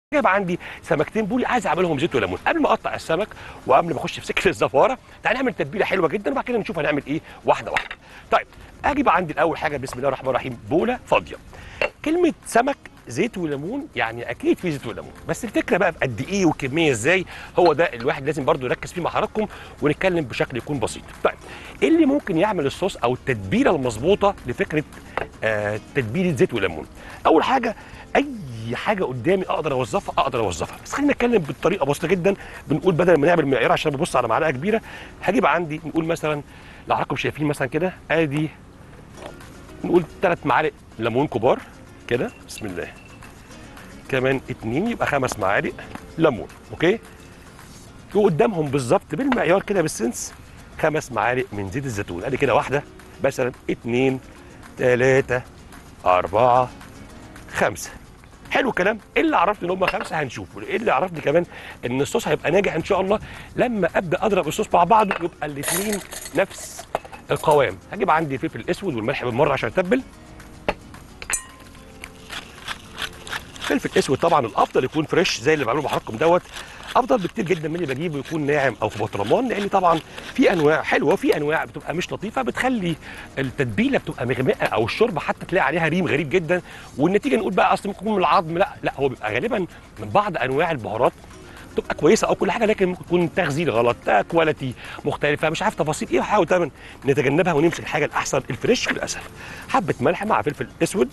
يبقى عندي سمكتين بوري عايز اعملهم زيت وليمون قبل ما اقطع السمك وقبل ما اخش في سكه الزفاره تعالى نعمل تتبيله حلوه جدا وبعد كده نشوف هنعمل ايه واحده واحده طيب اجي بقى عندي الاول حاجه بسم الله الرحمن الرحيم بوله فاضيه كلمه سمك زيت وليمون يعني اكيد في زيت وليمون بس الفكره بقى في قد ايه والكميه ازاي هو ده الواحد لازم برضو يركز فيه مع حضراتكم ونتكلم بشكل يكون بسيط طيب ايه اللي ممكن يعمل الصوص او التتبيله المظبوطه لفكره آه تتبيله زيت وليمون اول حاجه اي حاجه قدامي اقدر اوظفها اقدر اوظفها بس خلينا نتكلم بالطريقه بسيطه جدا بنقول بدل ما نعمل معيار عشان ببص على معلقه كبيره هجيب عندي نقول مثلا لو حضراتكم شايفين مثلا كده ادي نقول ثلاث معالق ليمون كبار كده بسم الله كمان اتنين يبقى خمس معالق ليمون اوكي وقدامهم بالظبط بالمعيار كده بالسنس خمس معالق من زيت الزيتون ادي كده واحده مثلا اتنين تلاته اربعه خمسه حلو الكلام ايه اللي عرفني ان هم خمسه هنشوفه ايه اللي عرفني كمان ان الصوص هيبقى ناجح ان شاء الله لما ابدا اضرب الصوص مع بعضه يبقى الاثنين نفس القوام هجيب عندي الفلفل الاسود والملح بالمره عشان اتبل فلفل اسود طبعا الافضل يكون فريش زي اللي بعمله مع حضراتكم دوت افضل بكتير جدا من اللي بجيبه يكون ناعم او في بطرمان لان طبعا في انواع حلوه وفي انواع بتبقى مش لطيفه بتخلي التتبيله بتبقى مغمقه او الشوربه حتى تلاقي عليها ريم غريب جدا والنتيجه نقول بقى اصل ممكن يكون من العظم لا لا هو بيبقى غالبا من بعض انواع البهارات تبقى كويسه او كل حاجه لكن ممكن يكون تخزين غلط كواليتي مختلفه مش عارف تفاصيل ايه وحاول دايما نتجنبها ونمسك الحاجه الاحسن الفريش والاسهل حبه ملح مع فلفل اسود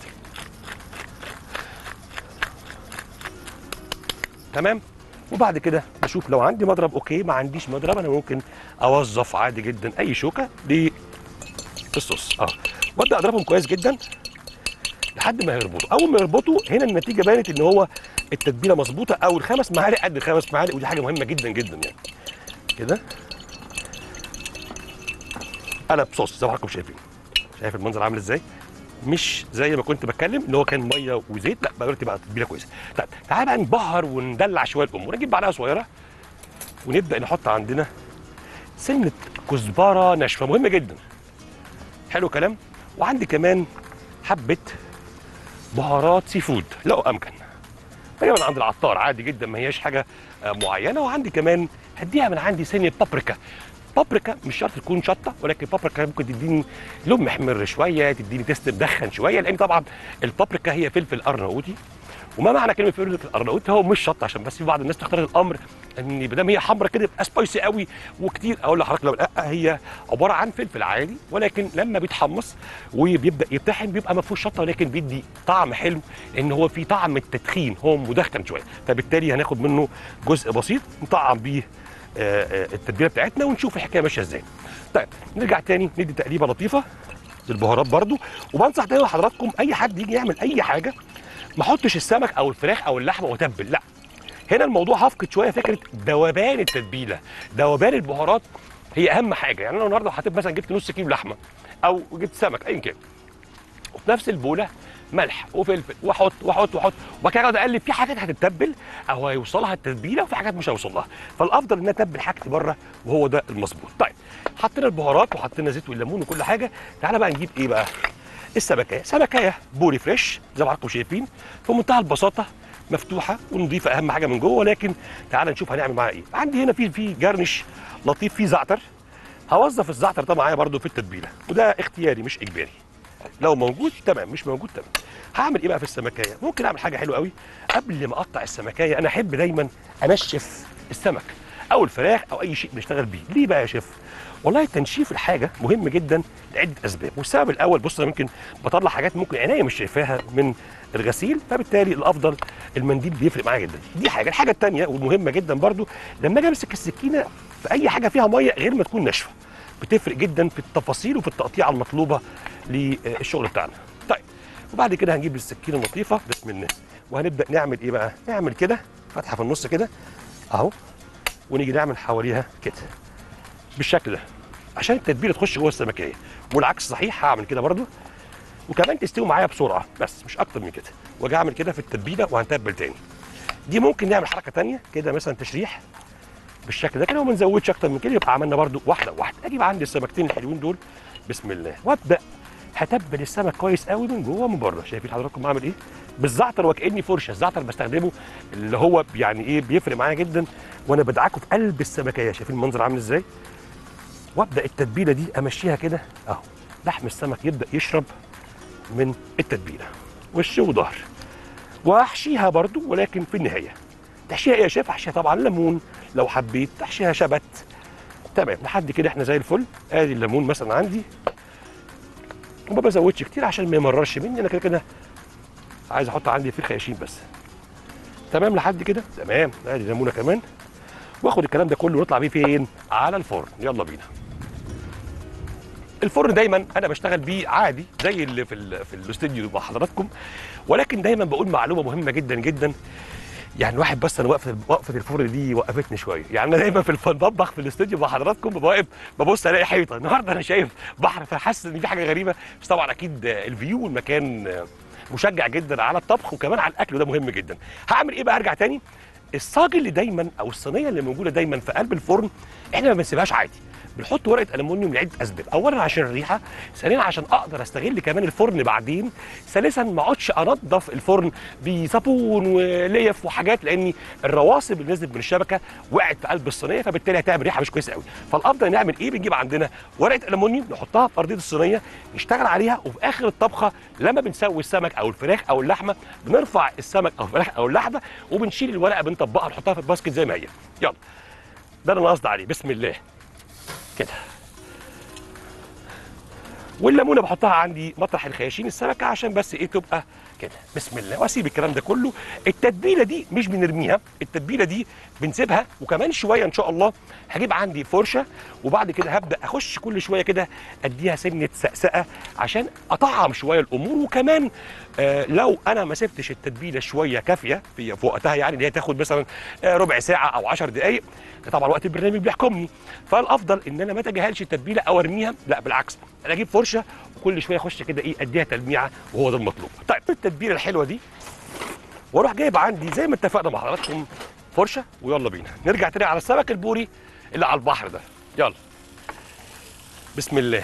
تمام وبعد كده بشوف لو عندي مضرب اوكي ما عنديش مضرب انا ممكن اوظف عادي جدا اي شوكه للصوص اه وابدا اضربهم كويس جدا لحد ما يربطوا اول ما يربطوا هنا النتيجه بانت ان هو التتبيله مظبوطه او الخمس معالق قد الخمس معالق ودي حاجه مهمه جدا جدا يعني كده قلب صوص زي ما حضراتكم شايفين شايف المنظر عامل ازاي مش زي ما كنت بتكلم ان هو كان ميه وزيت لا بقى دلوقتي بقى تتبيله كويسه طيب تعالى بقى نبهر وندلع شويه الامور نجيب معلقه صغيره ونبدا نحط عندنا سنه كزبره ناشفه مهمه جدا حلو كلام وعندي كمان حبه بهارات سي فود لو امكن بجيبها من عند العطار عادي جدا ما هياش حاجه آه، معينه وعندي كمان هديها من عندي سنه بابريكا بابريكا مش شرط تكون شطه ولكن بابريكا ممكن تديني لون محمر شويه تديني تيست مدخن شويه لان طبعا البابريكا هي فلفل ارناؤوطي وما معنى كلمه فلفل ارناؤوطي هو مش شطه عشان بس في بعض الناس تختار الامر ان ما دام هي حمرا كده يبقى سبايسي قوي وكتير اقول لحضرتك لو لا هي عباره عن فلفل عادي ولكن لما بيتحمص وبيبدا يطحن بيبقى ما فيهوش شطه ولكن بيدي طعم حلو لان هو في طعم التدخين هو مدخن شويه فبالتالي هناخد منه جزء بسيط نطعم بيه آه، آه، التتبيله بتاعتنا ونشوف الحكايه ماشيه ازاي. طيب نرجع تاني ندي تقليبه لطيفه للبهارات برضو وبنصح دايما حضراتكم اي حد يجي يعمل اي حاجه ما احطش السمك او الفراخ او اللحمه واتبل لا هنا الموضوع هفقد شويه فكره ذوبان التتبيله ذوبان البهارات هي اهم حاجه يعني انا النهارده حطيت مثلا جبت نص كيلو لحمه او جبت سمك ايا كان وفي نفس البوله ملح وفلفل واحط واحط واحط وبعد كده اقعد اقلب في حاجات هتتبل او هيوصلها التتبيله وفي حاجات مش هيوصل لها فالافضل ان اتبل حاجتي بره وهو ده المظبوط طيب حطينا البهارات وحطينا زيت والليمون وكل حاجه تعالى بقى نجيب ايه بقى السمكيه سمكيه بوري فريش زي ما حضراتكم شايفين في منتهى البساطه مفتوحه ونضيفه اهم حاجه من جوه ولكن تعالى نشوف هنعمل معاها ايه عندي هنا في في جرنش لطيف فيه زعتر هوظف الزعتر ده معايا برده في التتبيله وده اختياري مش اجباري لو موجود تمام مش موجود تمام هعمل ايه بقى في السمكيه ممكن اعمل حاجه حلوه قوي قبل ما اقطع السمكيه انا احب دايما انشف السمك او الفراخ او اي شيء بنشتغل بيه ليه بقى يا شيف والله تنشيف الحاجه مهم جدا لعده اسباب والسبب الاول بص انا ممكن بطلع حاجات ممكن عينيا مش شايفاها من الغسيل فبالتالي الافضل المنديل بيفرق معايا جدا دي حاجه الحاجه الثانيه والمهمه جدا برضو لما اجي امسك السكينه في اي حاجه فيها ميه غير ما تكون ناشفه بتفرق جدا في التفاصيل وفي التقطيع المطلوبه للشغل بتاعنا طيب وبعد كده هنجيب السكينه اللطيفه بسم الله وهنبدا نعمل ايه بقى نعمل كده فتحه في النص كده اهو ونيجي نعمل حواليها كده بالشكل ده عشان التتبيله تخش جوه السمكيه والعكس صحيح هعمل كده برضو وكمان تستوي معايا بسرعه بس مش اكتر من كده واجي اعمل كده في التتبيله وهنتبل تاني دي ممكن نعمل حركه تانية كده مثلا تشريح بالشكل ده كده وما نزودش اكتر من كده يبقى عملنا برضو واحده واحده اجيب عندي السمكتين الحلوين دول بسم الله وابدا هتبل السمك كويس قوي من جوه ومن بره شايفين حضراتكم بعمل ايه بالزعتر وكاني فرشه الزعتر بستخدمه اللي هو يعني ايه بيفرق معايا جدا وانا بدعكه في قلب السمكيه شايفين المنظر عامل ازاي وابدا التتبيله دي امشيها كده اهو لحم السمك يبدا يشرب من التتبيله وش وظهر واحشيها برضو ولكن في النهايه تحشيها ايه يا شيف احشيها طبعا ليمون لو حبيت تحشيها شبت تمام لحد كده احنا زي الفل ادي الليمون مثلا عندي وما بزودش كتير عشان ما يمررش مني انا كده كده عايز احط عندي فيه خياشيم بس تمام لحد كده تمام ادي ليمونه كمان واخد الكلام ده كله ونطلع بيه فين على الفرن يلا بينا الفرن دايما انا بشتغل بيه عادي زي اللي في ال في الاستوديو مع حضراتكم ولكن دايما بقول معلومه مهمه جدا جدا يعني واحد بس انا وقفه وقفه الفرن دي وقفتني شويه يعني انا دايما في الف- المطبخ في الاستوديو مع حضراتكم ببقى واقف ببص الاقي حيطه النهارده انا شايف بحر فحاسس ان في حاجه غريبه بس طبعا اكيد الفيو والمكان مشجع جدا على الطبخ وكمان على الاكل وده مهم جدا هعمل ايه بقى ارجع تاني الصاج اللي دايما او الصينيه اللي موجوده دايما في قلب الفرن احنا ما بنسيبهاش عادي بنحط ورقه الومنيوم لعده اسباب اولا عشان الريحه ثانيا عشان اقدر استغل كمان الفرن بعدين ثالثا ما اقعدش انضف الفرن بصابون وليف وحاجات لان الرواسب اللي نزلت من الشبكه وقعت في قلب الصينيه فبالتالي هتعمل ريحه مش كويسه قوي فالافضل نعمل ايه بنجيب عندنا ورقه الومنيوم نحطها في ارضيه الصينيه نشتغل عليها وفي اخر الطبخه لما بنسوي السمك او الفراخ او اللحمه بنرفع السمك او الفراخ او اللحمه وبنشيل الورقه بنطبقها نحطها في الباسكت زي ما هي يلا ده اللي انا قصدي عليه بسم الله كده والليمونه بحطها عندي مطرح الخياشيم السمكه عشان بس ايه تبقى كده بسم الله واسيب الكلام ده كله التتبيله دي مش بنرميها التتبيله دي بنسيبها وكمان شويه ان شاء الله هجيب عندي فرشه وبعد كده هبدا اخش كل شويه كده اديها سنه سقسقه عشان اطعم شويه الامور وكمان آه لو انا ما سبتش التتبيله شويه كافيه في في وقتها يعني اللي هي تاخد مثلا آه ربع ساعه او 10 دقائق ده طبعا وقت البرنامج بيحكمني فالافضل ان انا ما اتجاهلش التتبيله او ارميها لا بالعكس انا اجيب فرشه وكل شويه اخش كده ايه اديها تلميعه وهو ده المطلوب طيب التتبيله الحلوه دي واروح جايب عندي زي ما اتفقنا مع حضراتكم فرشه ويلا بينا نرجع تاني على السمك البوري اللي على البحر ده يلا بسم الله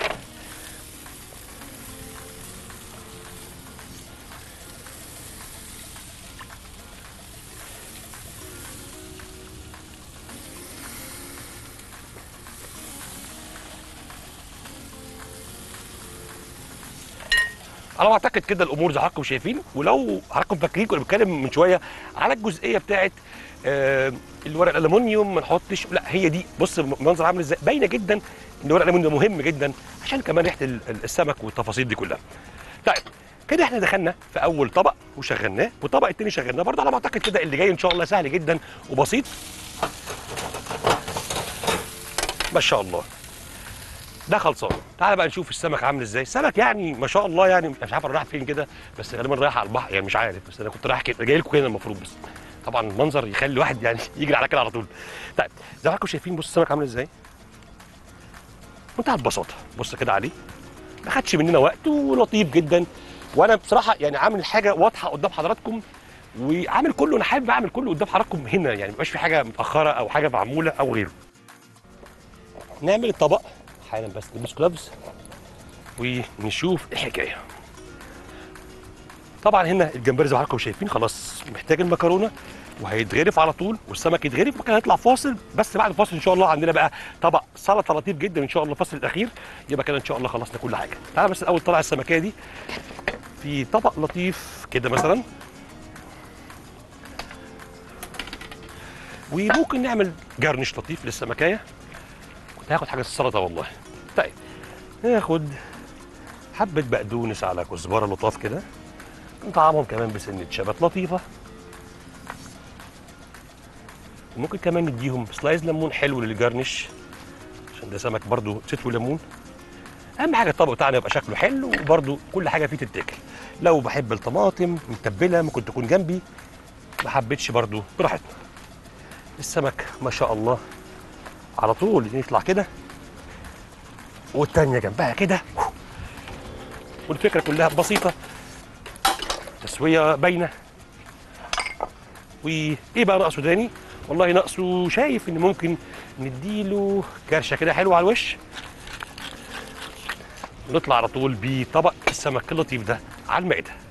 على ما اعتقد كده الامور زي حضراتكم شايفين ولو حضراتكم فاكرين كنا بنتكلم من شويه على الجزئيه بتاعت آه الورق الالومنيوم ما نحطش لا هي دي بص المنظر عامل ازاي باينه جدا ان ورق الالومنيوم مهم جدا عشان كمان ريحه ال- ال- السمك والتفاصيل دي كلها طيب كده احنا دخلنا في اول طبق وشغلناه والطبق التاني شغلناه برضه على ما اعتقد كده اللي جاي ان شاء الله سهل جدا وبسيط ما شاء الله ده خلصان تعال بقى نشوف السمك عامل ازاي السمك يعني ما شاء الله يعني مش عارف انا رايح فين كده بس غالبا رايح على البحر يعني مش عارف بس انا كنت رايح كده جاي لكم كده المفروض بس طبعا المنظر يخلي الواحد يعني يجري على كده على طول طيب زي ما حضراتكم شايفين بص السمك عامل ازاي منتهى البساطه بص كده عليه ما خدش مننا وقت ولطيف جدا وانا بصراحه يعني عامل حاجه واضحه قدام حضراتكم وعامل كله انا حابب اعمل كله قدام حضراتكم هنا يعني ما يبقاش في حاجه متاخره او حاجه معموله او غيره نعمل الطبق حالا بس نلبس كلافز ونشوف الحكايه طبعا هنا الجمبري زي ما حضراتكم شايفين خلاص محتاج المكرونه وهيتغرف على طول والسمك يتغرف وكان هيطلع فاصل بس بعد الفاصل ان شاء الله عندنا بقى طبق سلطه لطيف جدا ان شاء الله الفصل الاخير يبقى كده ان شاء الله خلصنا كل حاجه تعالى بس الاول طلع السمكيه دي في طبق لطيف كده مثلا وممكن نعمل جرنش لطيف للسمكيه كنت هاخد حاجه السلطه والله طيب ناخد حبه بقدونس على كزبره لطاف كده نطعمهم كمان بسنه شبت لطيفه وممكن كمان نديهم سلايز ليمون حلو للجرنش عشان ده سمك برضو زيت وليمون اهم حاجه الطبق بتاعنا يبقى شكله حلو وبرضو كل حاجه فيه تتاكل لو بحب الطماطم متبله ممكن تكون جنبي ما حبيتش برضو براحتنا السمك ما شاء الله على طول يطلع كده والتانية جنبها كده والفكرة كلها بسيطة تسوية باينة وإيه بقى ناقصه تاني؟ والله ناقصه شايف إن ممكن نديله كرشة كده حلوة على الوش ونطلع على طول بطبق السمك اللطيف ده على المائدة